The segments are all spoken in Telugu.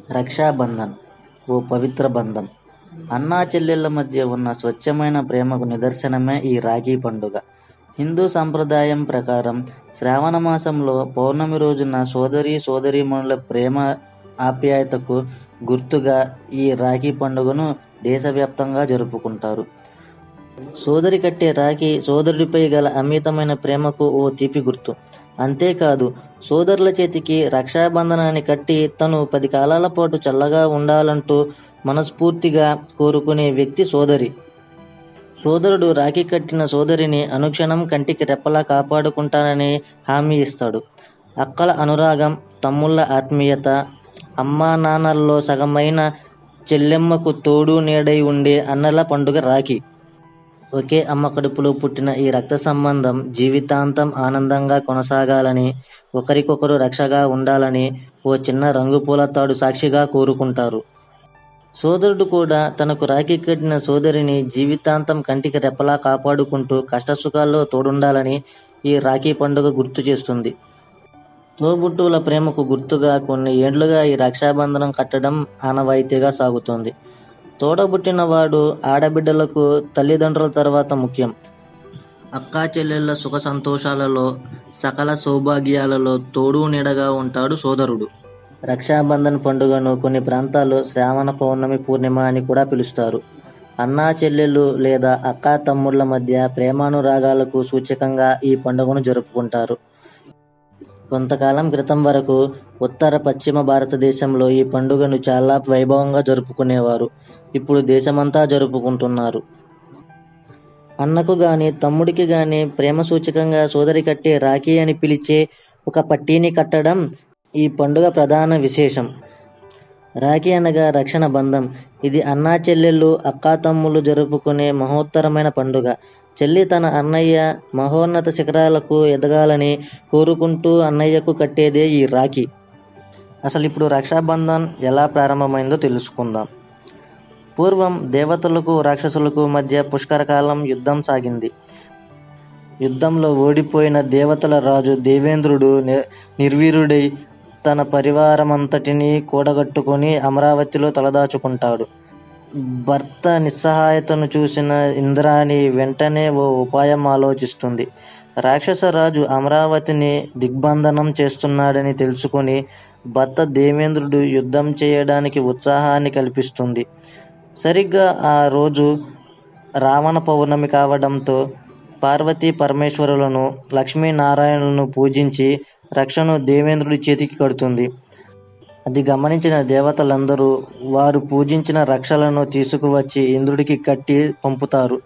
రక్షాబంధన్ ఓ పవిత్ర బంధం అన్నా చెల్లెళ్ళ మధ్య ఉన్న స్వచ్ఛమైన ప్రేమకు నిదర్శనమే ఈ రాఖీ పండుగ హిందూ సంప్రదాయం ప్రకారం శ్రావణ మాసంలో పౌర్ణమి రోజున సోదరి సోదరీమణుల ప్రేమ ఆప్యాయతకు గుర్తుగా ఈ రాఖీ పండుగను దేశవ్యాప్తంగా జరుపుకుంటారు సోదరి కట్టే రాఖీ సోదరుడిపై గల అమితమైన ప్రేమకు ఓ తీపి గుర్తు అంతేకాదు సోదరుల చేతికి రక్షాబంధనాన్ని కట్టి తను పది కాలాల పాటు చల్లగా ఉండాలంటూ మనస్ఫూర్తిగా కోరుకునే వ్యక్తి సోదరి సోదరుడు రాఖీ కట్టిన సోదరిని అనుక్షణం కంటికి రెప్పలా కాపాడుకుంటానని హామీ ఇస్తాడు అక్కల అనురాగం తమ్ముళ్ళ ఆత్మీయత అమ్మా నాన్నల్లో సగమైన చెల్లెమ్మకు తోడు నీడై ఉండే అన్నల పండుగ రాఖీ ఒకే అమ్మ కడుపులో పుట్టిన ఈ రక్త సంబంధం జీవితాంతం ఆనందంగా కొనసాగాలని ఒకరికొకరు రక్షగా ఉండాలని ఓ చిన్న రంగుపూల తాడు సాక్షిగా కోరుకుంటారు సోదరుడు కూడా తనకు రాఖీ కట్టిన సోదరిని జీవితాంతం కంటికి రెప్పలా కాపాడుకుంటూ కష్టసుఖాల్లో తోడుండాలని ఈ రాఖీ పండుగ గుర్తు చేస్తుంది తోబుట్టువుల ప్రేమకు గుర్తుగా కొన్ని ఏండ్లుగా ఈ రక్షాబంధనం కట్టడం ఆనవాయితీగా సాగుతోంది తోడబుట్టిన వాడు ఆడబిడ్డలకు తల్లిదండ్రుల తర్వాత ముఖ్యం అక్కా చెల్లెళ్ళ సుఖ సంతోషాలలో సకల సౌభాగ్యాలలో తోడు నీడగా ఉంటాడు సోదరుడు రక్షాబంధన్ పండుగను కొన్ని ప్రాంతాల్లో శ్రావణ పౌర్ణమి పూర్ణిమ అని కూడా పిలుస్తారు అన్నా చెల్లెళ్ళు లేదా అక్కా తమ్ముళ్ళ మధ్య ప్రేమానురాగాలకు సూచకంగా ఈ పండుగను జరుపుకుంటారు కొంతకాలం క్రితం వరకు ఉత్తర పశ్చిమ భారతదేశంలో ఈ పండుగను చాలా వైభవంగా జరుపుకునేవారు ఇప్పుడు దేశమంతా జరుపుకుంటున్నారు అన్నకు గాని తమ్ముడికి గాని ప్రేమ సూచకంగా సోదరి కట్టే రాఖీ అని పిలిచే ఒక పట్టీని కట్టడం ఈ పండుగ ప్రధాన విశేషం రాఖీ అనగా రక్షణ బంధం ఇది అన్నా చెల్లెళ్ళు అక్కా తమ్ముళ్ళు జరుపుకునే మహోత్తరమైన పండుగ చెల్లి తన అన్నయ్య మహోన్నత శిఖరాలకు ఎదగాలని కోరుకుంటూ అన్నయ్యకు కట్టేదే ఈ రాఖీ అసలు ఇప్పుడు రక్షాబంధన్ ఎలా ప్రారంభమైందో తెలుసుకుందాం పూర్వం దేవతలకు రాక్షసులకు మధ్య పుష్కరకాలం యుద్ధం సాగింది యుద్ధంలో ఓడిపోయిన దేవతల రాజు దేవేంద్రుడు నిర్వీరుడై తన పరివారమంతటిని కూడగట్టుకొని అమరావతిలో తలదాచుకుంటాడు భర్త నిస్సహాయతను చూసిన ఇంద్రాణి వెంటనే ఓ ఉపాయం ఆలోచిస్తుంది రాక్షస రాజు అమరావతిని దిగ్బంధనం చేస్తున్నాడని తెలుసుకొని భర్త దేవేంద్రుడు యుద్ధం చేయడానికి ఉత్సాహాన్ని కల్పిస్తుంది సరిగ్గా ఆ రోజు రావణ పౌర్ణమి కావడంతో పార్వతీ పరమేశ్వరులను లక్ష్మీనారాయణులను పూజించి రక్షను దేవేంద్రుడి చేతికి కడుతుంది అది గమనించిన దేవతలందరూ వారు పూజించిన రక్షలను తీసుకువచ్చి ఇంద్రుడికి కట్టి పంపుతారు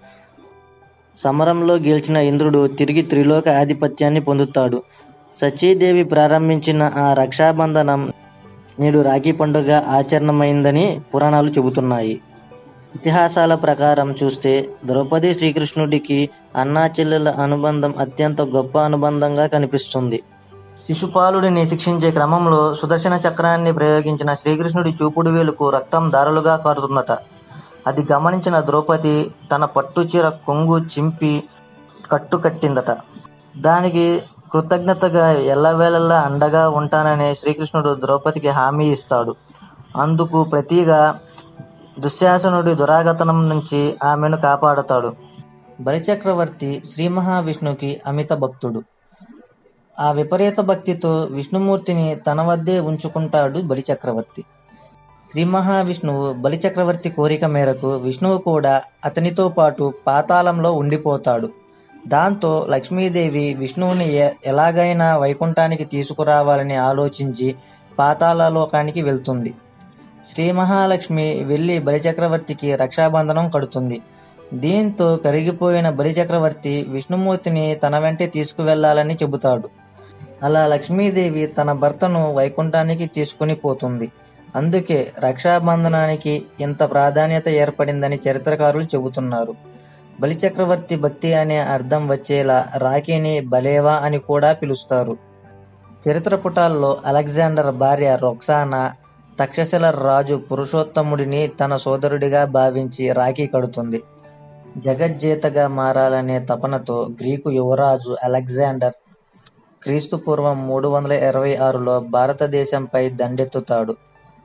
సమరంలో గెలిచిన ఇంద్రుడు తిరిగి త్రిలోక ఆధిపత్యాన్ని పొందుతాడు సచీదేవి ప్రారంభించిన ఆ రక్షాబంధనం నేడు రాఖీ పండుగ ఆచరణమైందని పురాణాలు చెబుతున్నాయి ఇతిహాసాల ప్రకారం చూస్తే ద్రౌపది శ్రీకృష్ణుడికి అన్నా చెల్లెల అనుబంధం అత్యంత గొప్ప అనుబంధంగా కనిపిస్తుంది శిశుపాలుడిని శిక్షించే క్రమంలో సుదర్శన చక్రాన్ని ప్రయోగించిన శ్రీకృష్ణుడి చూపుడు వేలుకు రక్తం దారులుగా కారుతుందట అది గమనించిన ద్రౌపది తన పట్టుచీర కొంగు చింపి కట్టు కట్టిందట దానికి కృతజ్ఞతగా ఎల్లవేళలా అండగా ఉంటానని శ్రీకృష్ణుడు ద్రౌపదికి హామీ ఇస్తాడు అందుకు ప్రతిగా దుశ్శాసనుడి దురాగతనం నుంచి ఆమెను కాపాడతాడు బలిచక్రవర్తి శ్రీ మహావిష్ణువుకి అమిత భక్తుడు ఆ విపరీత భక్తితో విష్ణుమూర్తిని తన వద్దే ఉంచుకుంటాడు బలిచక్రవర్తి శ్రీ మహావిష్ణువు బలిచక్రవర్తి కోరిక మేరకు విష్ణువు కూడా అతనితో పాటు పాతాళంలో ఉండిపోతాడు దాంతో లక్ష్మీదేవి విష్ణువుని ఎలాగైనా వైకుంఠానికి తీసుకురావాలని ఆలోచించి పాతాళలోకానికి వెళ్తుంది శ్రీ మహాలక్ష్మి వెళ్ళి బలిచక్రవర్తికి రక్షాబంధనం కడుతుంది దీంతో కరిగిపోయిన బలిచక్రవర్తి విష్ణుమూర్తిని తన వెంటే తీసుకువెళ్లాలని చెబుతాడు అలా లక్ష్మీదేవి తన భర్తను వైకుంఠానికి తీసుకుని పోతుంది అందుకే రక్షాబంధనానికి ఇంత ప్రాధాన్యత ఏర్పడిందని చరిత్రకారులు చెబుతున్నారు బలిచక్రవర్తి భక్తి అనే అర్థం వచ్చేలా రాఖీని బలేవా అని కూడా పిలుస్తారు చరిత్ర పుటాల్లో అలెగ్జాండర్ భార్య రొక్సానా తక్షశిల రాజు పురుషోత్తముడిని తన సోదరుడిగా భావించి రాఖీ కడుతుంది జగజ్జేతగా మారాలనే తపనతో గ్రీకు యువరాజు అలెగ్జాండర్ క్రీస్తు పూర్వం మూడు వందల ఇరవై ఆరులో భారతదేశంపై దండెత్తుతాడు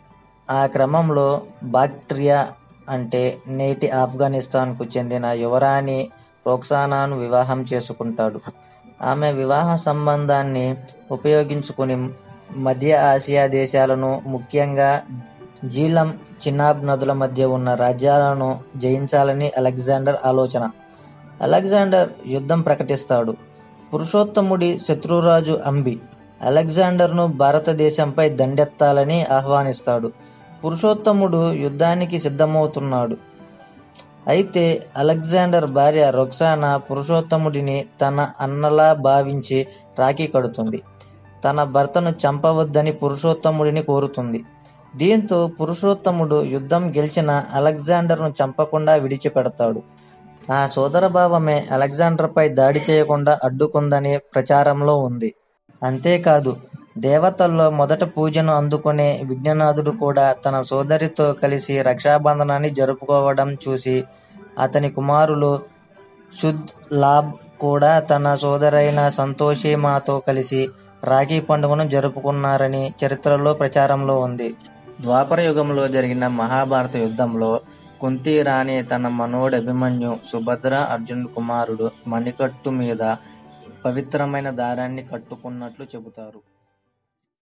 ఆ క్రమంలో బాక్ట్రియా అంటే నేటి ఆఫ్ఘనిస్తాన్కు చెందిన యువరాణి రోక్సానాను వివాహం చేసుకుంటాడు ఆమె వివాహ సంబంధాన్ని ఉపయోగించుకుని మధ్య ఆసియా దేశాలను ముఖ్యంగా జీలం చినాబ్ నదుల మధ్య ఉన్న రాజ్యాలను జయించాలని అలెగ్జాండర్ ఆలోచన అలెగ్జాండర్ యుద్ధం ప్రకటిస్తాడు పురుషోత్తముడి శత్రురాజు అంబి అలెగ్జాండర్ను భారతదేశంపై దండెత్తాలని ఆహ్వానిస్తాడు పురుషోత్తముడు యుద్ధానికి సిద్ధమవుతున్నాడు అయితే అలెగ్జాండర్ భార్య రొక్సానా పురుషోత్తముడిని తన అన్నలా భావించి రాఖీ కడుతుంది తన భర్తను చంపవద్దని పురుషోత్తముడిని కోరుతుంది దీంతో పురుషోత్తముడు యుద్ధం గెలిచిన అలెగ్జాండర్ను చంపకుండా విడిచిపెడతాడు ఆ సోదరభావమే అలెగ్జాండర్పై దాడి చేయకుండా అడ్డుకుందని ప్రచారంలో ఉంది అంతేకాదు దేవతల్లో మొదట పూజను అందుకునే విఘ్ననాథుడు కూడా తన సోదరితో కలిసి రక్షాబంధనాన్ని జరుపుకోవడం చూసి అతని కుమారులు శుద్ లాబ్ కూడా తన సోదరైన సంతోషిమాతో కలిసి రాఖీ పండుగను జరుపుకున్నారని చరిత్రలో ప్రచారంలో ఉంది ద్వాపర యుగంలో జరిగిన మహాభారత యుద్ధంలో కుంతి రాణి తన మనోడు అభిమన్యు సుభద్ర అర్జునుడు కుమారుడు మణికట్టు మీద పవిత్రమైన దారాన్ని కట్టుకున్నట్లు చెబుతారు